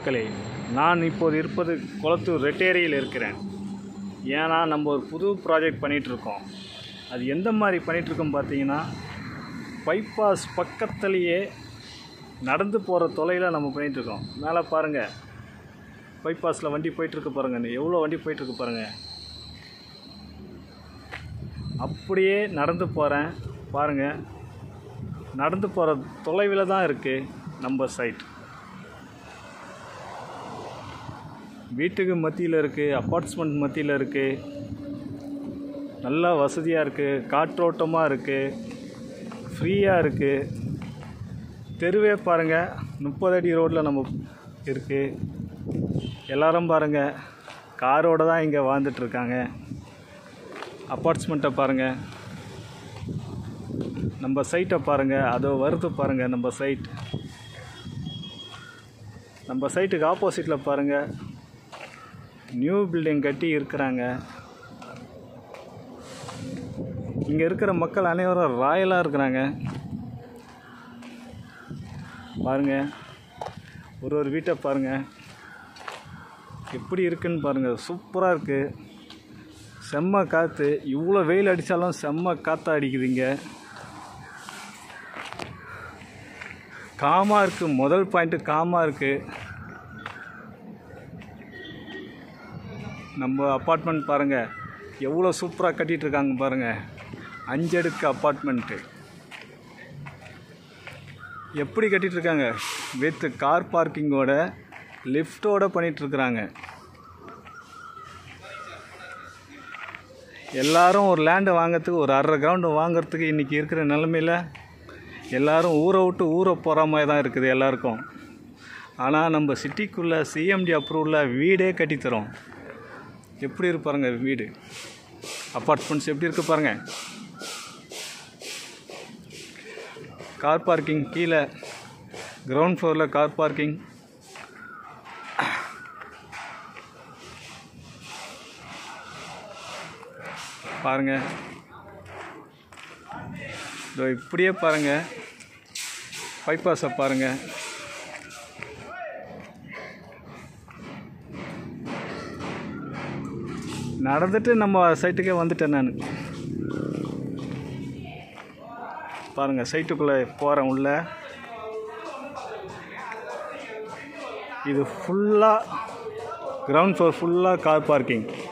மக்களே நான் இப்போது இருப்பது குளத்தூர் ரெட்டேரியில் இருக்கிறேன் ஏன்னா நம்ம ஒரு புது ப்ராஜெக்ட் பண்ணிகிட்ருக்கோம் அது எந்த மாதிரி பண்ணிகிட்ருக்கோம் பார்த்தீங்கன்னா பைபாஸ் பக்கத்துலேயே நடந்து போகிற தொலைவில் நம்ம பண்ணிகிட்ருக்கோம் மேலே பாருங்கள் பைபாஸில் வண்டி போயிட்டுருக்கு பாருங்கள் எவ்வளோ வண்டி போயிட்டுருக்கு பாருங்கள் அப்படியே நடந்து போகிறேன் பாருங்கள் நடந்து போகிற தொலைவில் தான் இருக்குது நம்ம சைட் வீட்டுக்கு மத்தியில் இருக்குது அப்பார்ட்மெண்ட் மத்தியில் இருக்குது நல்லா வசதியாக இருக்குது காற்றோட்டமாக இருக்குது ஃப்ரீயாக இருக்குது தெருவே பாருங்கள் முப்பது அடி ரோட்டில் நம்ம இருக்குது எல்லாரும் பாருங்கள் காரோடு தான் இங்கே வாழ்ந்துட்டுருக்காங்க அப்பார்ட்மெண்ட்டை பாருங்கள் நம்ம சைட்டை பாருங்கள் அதோ வருது பாருங்கள் நம்ம சைட் நம்ம சைட்டுக்கு ஆப்போசிட்டில் பாருங்கள் நியூ பில்டிங் கட்டி இருக்கிறாங்க இங்கே இருக்கிற மக்கள் அனைவரும் ராயலாக இருக்கிறாங்க பாருங்க ஒரு ஒரு வீட்டை பாருங்கள் எப்படி இருக்குன்னு பாருங்கள் சூப்பராக இருக்குது செம்ம காற்று இவ்வளோ வெயில் அடித்தாலும் செம்ம காற்றா அடிக்குதுங்க காமாக இருக்குது முதல் பாயிண்ட்டு காமாக இருக்குது நம்ம அப்பார்ட்மெண்ட் பாருங்கள் எவ்வளோ சூப்பராக கட்டிகிட்டு இருக்காங்க பாருங்கள் அஞ்சடுக்கு அப்பார்ட்மெண்ட்டு எப்படி கட்டிகிட்டு இருக்காங்க வித் கார் பார்க்கிங்கோட லிஃப்ட்டோட பண்ணிகிட்ருக்குறாங்க எல்லாரும் ஒரு லேண்டை வாங்கிறதுக்கு ஒரு அரை கிரவுண்டு வாங்குறதுக்கு இன்றைக்கி இருக்கிற நிலமையில் எல்லாரும் ஊரை விட்டு ஊரை போகிற மாதிரி தான் இருக்குது எல்லாருக்கும் ஆனால் நம்ம சிட்டிக்குள்ளே சிஎம்டி அப்ரூவலில் வீடே கட்டித்தரோம் எப்படி இருக்கு பாருங்க வீடு அப்பார்ட்மெண்ட்ஸ் எப்படி இருக்கு பாருங்க கார் பார்க்கிங் கீழே கிரவுண்ட் ஃப்ளோரில் கார் பார்க்கிங் பாருங்க இதோ இப்படியே பாருங்க பைபாஸை பாருங்க நடந்துட்டு நம்ம சைட்டுக்கே வந்துட்டேன் நான் பாருங்க சைட்டுக்குள்ளே போகிறேன் உள்ள இது ஃபுல்லாக கிரவுண்ட் ஃப்ளோர் ஃபுல்லாக கார் பார்க்கிங்